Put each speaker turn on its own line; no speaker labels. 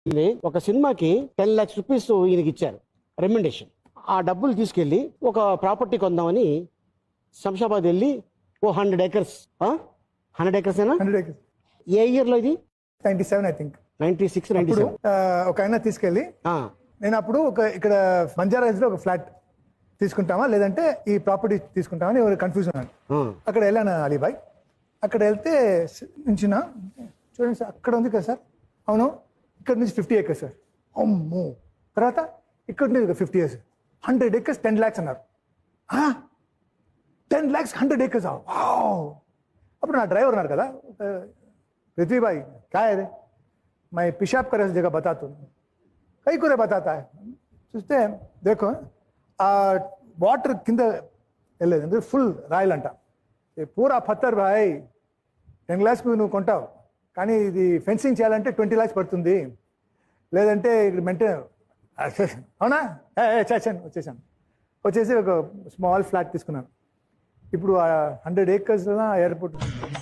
ఇది ఒక సినిమాకి టెన్ లాక్స్ రూపీస్ ఈయనకి ఇచ్చారు రెమ్యుండేషన్ ఆ డబ్బులు తీసుకెళ్ళి ఒక ప్రాపర్టీ కొందామని శంషాబాద్ వెళ్ళి ఓ హండ్రెడ్ ఏకర్స్ హండ్రెడ్ ఏకర్స్ ఏనా
హండ్రెడ్ ఏకర్స్
ఏ ఇయర్లో ఇది
ninety seven I think
ninety six ninety
ఇప్పుడు
సెవెన్
ఆ, ఒక ఆయన తీసుకెళ్ళి నేను అప్పుడు ఒక ఇక్కడ బంజారా హిల్స్ లో ఒక ఫ్లాట్ తీసుకుంటామా లేదంటే ఈ ప్రాపర్టీ తీసుకుంటామా అని కన్ఫ్యూజ్ ఉన్నాను అక్కడ వెళ్ళాను అలీబాయ్ అక్కడ వెళ్తే స- నుంచిన చూడండి సార్ అక్కడ ఉంది కదా సార్ అవును ఇక్కడ నుంచి ఫిఫ్టీ ఏకర్స్ సార్ అమ్మో తర్వాత ఇక్కడ నుంచి fifty years hundred acres ten lakhs అన్నారు టెన్ ల్యాక్స్ హండ్రెడ్ ఏకర్స్ అప్పుడు నా డ్రైవర్ ఉన్నారు కదా पृथ्वी भाई क्या है रे मैं पेशाब करे जगह बता तू कई को रे बताता है చూస్తే దేకో ఆ వాటర్ కింద వెళ్ళేది అంటే ఫుల్ రాయల్ అంట ఏ పూరా పత్తర్ భాయ్ టెన్ ల్యాక్స్కి నువ్వు కొంటావు కానీ ఇది ఫెన్సింగ్ చేయాలంటే ట్వంటీ ల్యాక్స్ పడుతుంది లేదంటే ఇక్కడ మెయింటైన్ అవునా ఏ, ఏ, చేశాను వచ్చేసాను వచ్చేసి ఒక స్మాల్ ఫ్లాట్ తీసుకున్నాను ఇప్పుడు హండ్రెడ్ ఏకర్స్ ఎయిర్పోర్ట్